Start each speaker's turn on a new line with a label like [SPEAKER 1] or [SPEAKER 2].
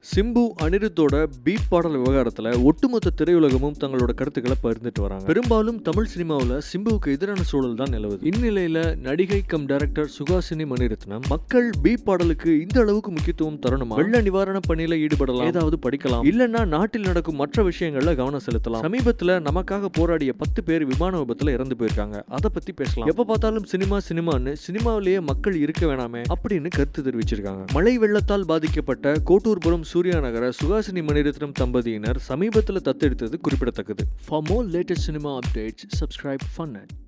[SPEAKER 1] Simbu அனிருத்தோட beat பாடல் விவகாரத்துல ஒட்டுமொத்த திரையுலகமும் தங்களோட கருத்துக்களை பகிர்ந்துட்டு வராங்க பெரும்பாலும் தமிழ் சினிமாவுல சிம்புவுக்கு எதிரான சூழல் தான் நிலவுது இந்நிலையில நடிகை கம் டைரக்டர் சுகாசினி மணிரத்னம் மக்கள் பீட் பாடலுக்கு இந்த அளவுக்கு முக்கியத்துவம் தரணுமா வெள்ள நிவாரண பணியில ஈடுபடலாம் ஏதாவது படிக்கலாம் இல்லன்னா நாட்டில் நடக்கும் மற்ற விஷயங்கள்ல கவனம் செலுத்தலாம் சமீபத்துல நமக்காக போராடிய பத்து பேர் விமான விபத்துல இறந்து போயிருக்காங்க அதை பத்தி பேசலாம் எப்ப பார்த்தாலும் சினிமா சினிமான்னு சினிமாவிலேயே மக்கள் இருக்க வேணாமே அப்படின்னு கருத்து தெரிவிச்சிருக்காங்க மழை வெள்ளத்தால் பாதிக்கப்பட்ட கோட்டூர்புரம் சூர்யா நகர சுகாசினி மணிரத்னம் தம்பதியினர் சமீபத்தில் தத்தெடுத்தது குறிப்பிடத்தக்கது for more latest cinema updates subscribe fun